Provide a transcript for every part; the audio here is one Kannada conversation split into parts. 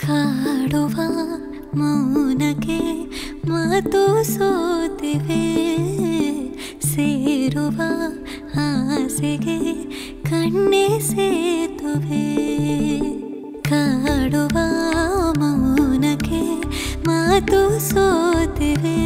ಕಾಡುವ ಮೌನಕ್ಕೆ ಮಾತು ಸೋತಿವೆ ಸೇರುವ ಆಸೆಗೆ ಕಣ್ಣೆ ಸೇತುವೆ ಕಾಡುವ ಮೌನಕ್ಕೆ ಮಾತು ಸೋತಿವೆ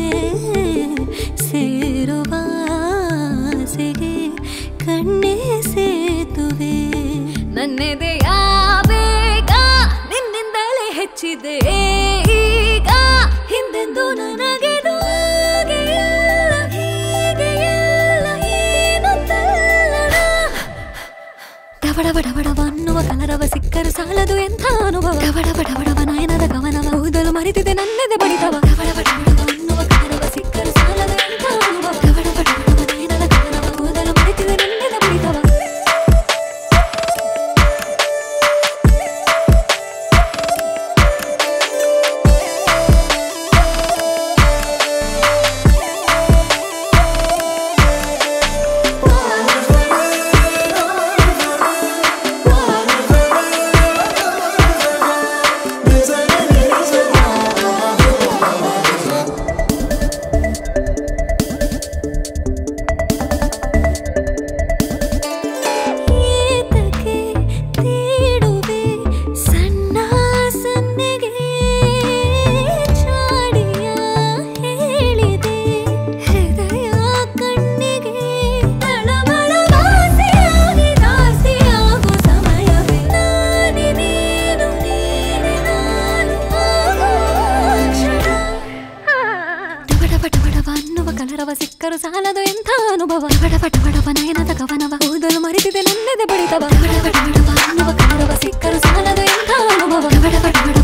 ಸೇರುವ ಆಸೆಗೆ ಕಣ್ಣೆ ಸೇತುವೆ ನನ್ನೆದೆಯ ಬೇಗ ನಿನ್ನಿಂದಲೇ ಹೆಚ್ಚಿದೆ ಈಗ ಹಿಂದೆಂದು ನನಗೆ ದೂಗೆ ಇಲ್ಲ, ಹೀಗೆ ಇಲ್ಲ, ಏನು ತಲ್ಲಣ. ಡಬಡಬ ಡಬಡಬ ಅನ್ನುವ ಕಲರವ ಸಿಕ್ಕರು ಸಾಲದು ಎಂಥ ಅನುಭವ ಡಬಡಬ ಡಬಡಬ ನಯನದ ಗಮನವ ಊದಲು ಮರೆತಿದೆ ನನ್ನೆದೆ ಬಡಿತವ ಡಬಡಬ ಡಬಡಬ ಅನ್ನುವ ಕಲರವ ಸಿಕ್ಕರು ಸಾಲದು ಎಂಥ ಅನುಭವ ಡಬಡಬ ಡಬಡಬ ನಯನದ ಗಮನವ ಊದಲು ಮರೆತಿದೆ ನನ್ನೆದೆ ಬಡಿತವ ಏತಕ್ಕೆ ತೀಡುವೆ ಸಣ್ಣ ಸನ್ನೆಗೆ ಚಾಡಿಯ ಹೇಳಿದೆ ಹೃದಯ ಕಣ್ಣಿಗೆ ತಳಮಳ ವಾಸಿಯಾಗಿ ದಾಸಿಯಾಗೋ ಸಮಯವೇ ನಾನೇ ನೀನು ನೀನೆ ನಾನು ಆಗೋ ಕ್ಷಣ ಡಬಡಬ ಡಬಡಬ ಅನ್ನುವ ಕಲರವ ಸಿಕ್ಕರು ಸಾಲದು ಎಂಥ ಅನುಭವ ಡಬಡಬ ಡಬಡಬ ನಯನದ ಕವನವ ಓದಲು ಮರೆತಿದೆ ನನ್ನೆದೆ ಬಡಿತವ ಡಬಡಬ ಡಬಡಬ ಅನ್ನುವ ಕಲರವ ಸಿಕ್ಕರು ಸಾಲದು ಎಂಥ ಅನುಭವ ಡಬಡಬ ಡಬಡಬ